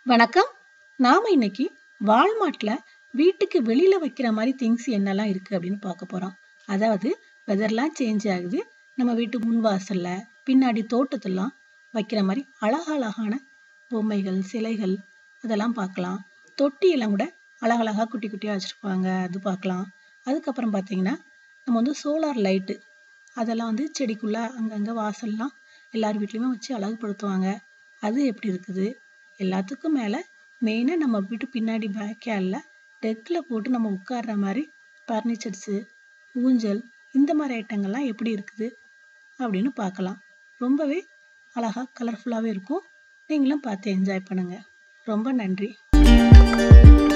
வணக்கம் நாம இன்னைக்கு வால்மார்ட்ல வீட்டுக்கு வெளியில வைக்கிற மாதிரி திங்ஸ் என்னெல்லாம் இருக்கு அப்படின்னு பார்க்க போறோம் அதாவது வெதர்லாம் சேஞ்ச் ஆகுது நம்ம வீட்டு முன் வாசல்ல பின்னாடி தோட்டத்தெல்லாம் வைக்கிற மாதிரி அழகழகான பொம்மைகள் சிலைகள் அதெல்லாம் பார்க்கலாம் தொட்டி எல்லாம் கூட அழகழகா குட்டி குட்டியா வச்சிருப்பாங்க அது பார்க்கலாம் அதுக்கப்புறம் பார்த்தீங்கன்னா நம்ம வந்து சோலார் லைட்டு அதெல்லாம் வந்து செடிக்குள்ள அங்கங்க வாசல்லாம் எல்லார் வீட்லயுமே வச்சு அழகுபடுத்துவாங்க அது எப்படி இருக்குது எல்லாத்துக்கும் மேலே மெயினாக நம்ம வீட்டு பின்னாடி பேக்யார்டில் டெக்கில் போட்டு நம்ம உட்கார்ற மாதிரி ஃபர்னிச்சர்ஸு ஊஞ்சல் இந்த மாதிரி ஐட்டங்கள்லாம் எப்படி இருக்குது அப்படின்னு பார்க்கலாம் ரொம்பவே அழகாக கலர்ஃபுல்லாகவே இருக்கும் நீங்களும் பார்த்து என்ஜாய் பண்ணுங்கள் ரொம்ப நன்றி